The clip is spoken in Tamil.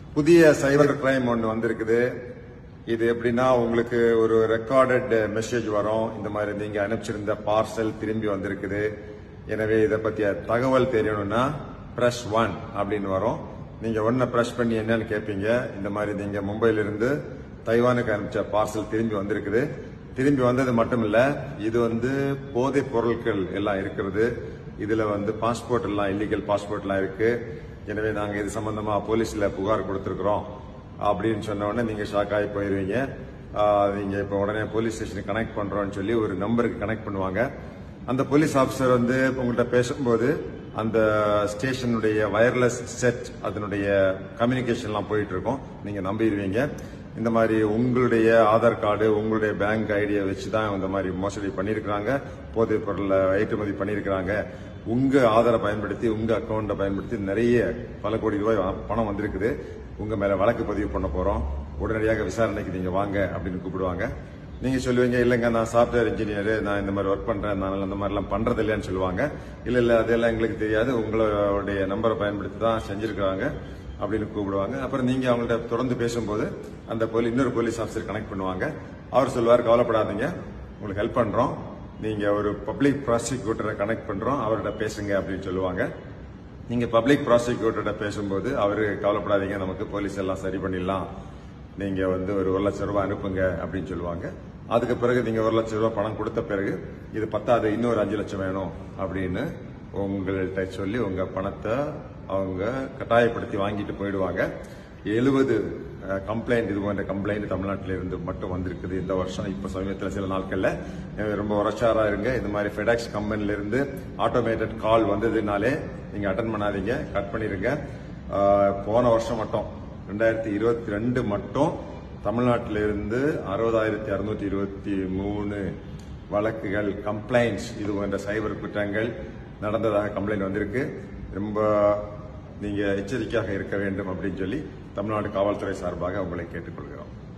புதிய சைபர் கிரைம் ஒன்று வந்திருக்குது இது எப்படின்னா உங்களுக்கு ஒரு ரெக்கார்டட் மெசேஜ் வரும் இந்த மாதிரி நீங்க அனுப்பிச்சிருந்த பார்சல் திரும்பி வந்திருக்குது எனவே இதை பத்திய தகவல் தெரியணும்னா பிரஸ் ஒன் அப்படின்னு வரும் நீங்க ஒன்ன பிரஸ் பண்ணி என்னன்னு கேட்பீங்க இந்த மாதிரி நீங்க மும்பையில இருந்து தைவானுக்கு அனுப்பிச்ச பார்சல் திரும்பி வந்திருக்குது திரும்பி வந்தது மட்டும் இல்ல இது வந்து போதைப் பொருட்கள் எல்லாம் இருக்கிறது இதுல வந்து பாஸ்போர்ட் எல்லாம் இல்லீகல் பாஸ்போர்ட் எல்லாம் இருக்கு எனவே நாங்க இது சம்பந்தமா போலீஸ்ல புகார் கொடுத்திருக்கிறோம் அப்படின்னு சொன்ன உடனே நீங்க ஷாக் ஆகி போயிருவீங்க ஆஹ் நீங்க இப்ப உடனே போலீஸ் ஸ்டேஷனுக்கு கனெக்ட் பண்றோம்னு சொல்லி ஒரு நம்பருக்கு கனெக்ட் பண்ணுவாங்க அந்த போலீஸ் ஆபீசர் வந்து உங்கள்கிட்ட பேசும்போது அந்த ஸ்டேஷனுடைய வயர்லெஸ் செட் அதனுடைய கம்யூனிகேஷன் எல்லாம் போயிட்டு இருக்கும் நீங்க நம்பிடுவீங்க இந்த மாதிரி உங்களுடைய ஆதார் கார்டு உங்களுடைய பேங்க் ஐடியை வச்சு தான் இந்த மாதிரி மோசடி பண்ணியிருக்கிறாங்க போதைப் பொருளை ஏற்றுமதி பண்ணியிருக்கிறாங்க உங்க ஆதாரை பயன்படுத்தி உங்க அக்கௌண்ட்டை பயன்படுத்தி நிறைய பல கோடி ரூபாய் பணம் வந்திருக்குது உங்க மேல வழக்கு பதிவு பண்ண போறோம் உடனடியாக விசாரணைக்கு நீங்க வாங்க அப்படின்னு கூப்பிடுவாங்க நீங்க சொல்லுவீங்க இல்லைங்க நான் சாஃப்ட்வேர் இன்ஜினியர் நான் இந்த மாதிரி ஒர்க் பண்றேன் நான் அந்த மாதிரி எல்லாம் பண்றது இல்லைன்னு சொல்லுவாங்க இல்ல இல்ல அதெல்லாம் எங்களுக்கு தெரியாது உங்களுடைய நம்பரை பயன்படுத்தி தான் செஞ்சிருக்காங்க அப்படின்னு கூப்பிடுவாங்க அப்புறம் நீங்க அவங்கள்ட்ட தொடர்ந்து பேசும்போது அந்த போலீஸ் இன்னொரு போலீஸ் ஆஃபீஸர் கனெக்ட் பண்ணுவாங்க அவர் சொல்லுவார் கவலைப்படாதீங்க உங்களுக்கு ஹெல்ப் பண்றோம் நீங்க ஒரு பப்ளிக் ப்ராசிக்யூட்டரை கனெக்ட் பண்றோம் அவர்கிட்ட பேசுங்க அப்படின்னு சொல்லுவாங்க நீங்க பப்ளிக் ப்ராசிக்யூட்டர்கிட்ட பேசும்போது அவரு கவலைப்படாதீங்க நமக்கு போலீஸ் எல்லாம் சரி பண்ணிடலாம் நீங்க வந்து ஒரு ஒரு லட்சம் ரூபாய் அனுப்புங்க அப்படின்னு சொல்லுவாங்க அதுக்கு பிறகு நீங்க ஒரு லட்சம் ரூபாய் பணம் கொடுத்த பிறகு இது பத்தாது இன்னொரு அஞ்சு லட்சம் வேணும் அப்படின்னு உங்கள்கிட்ட சொல்லி உங்க பணத்தை அவங்க கட்டாயப்படுத்தி வாங்கிட்டு போயிடுவாங்க எழுபது கம்ப்ளைண்ட் இது போன்ற கம்ப்ளைண்ட் தமிழ்நாட்டில இருந்து மட்டும் வந்திருக்குது இந்த வருஷம் இப்ப சமீபத்தில் சில நாட்கள்ல எனவே ரொம்ப உரச்சாரா இருங்க இந்த மாதிரி ஃபெடாக்ஸ் கம்பெனில இருந்து ஆட்டோமேட்டட் கால் வந்ததுனாலே நீங்க அட்டன் பண்ணாதீங்க கட் பண்ணிருங்க அஹ், போன வருஷம் மட்டும் ரெண்டாயிரத்தி இருபத்தி ரெண்டு மட்டும் தமிழ்நாட்டில இருந்து அறுபதாயிரத்தி அறுநூத்தி இருபத்தி மூணு வழக்குகள் கம்ப்ளைண்ட்ஸ் இது போன்ற சைபர் குற்றங்கள் நடந்ததாக கம்ப்ளைண்ட் வந்திருக்கு ரொம்ப நீங்க எச்சரிக்கையாக இருக்க வேண்டும் அப்படின்னு சொல்லி தமிழ்நாடு காவல்துறை சார்பாக உங்களை கேட்டுக்கொள்கிறோம்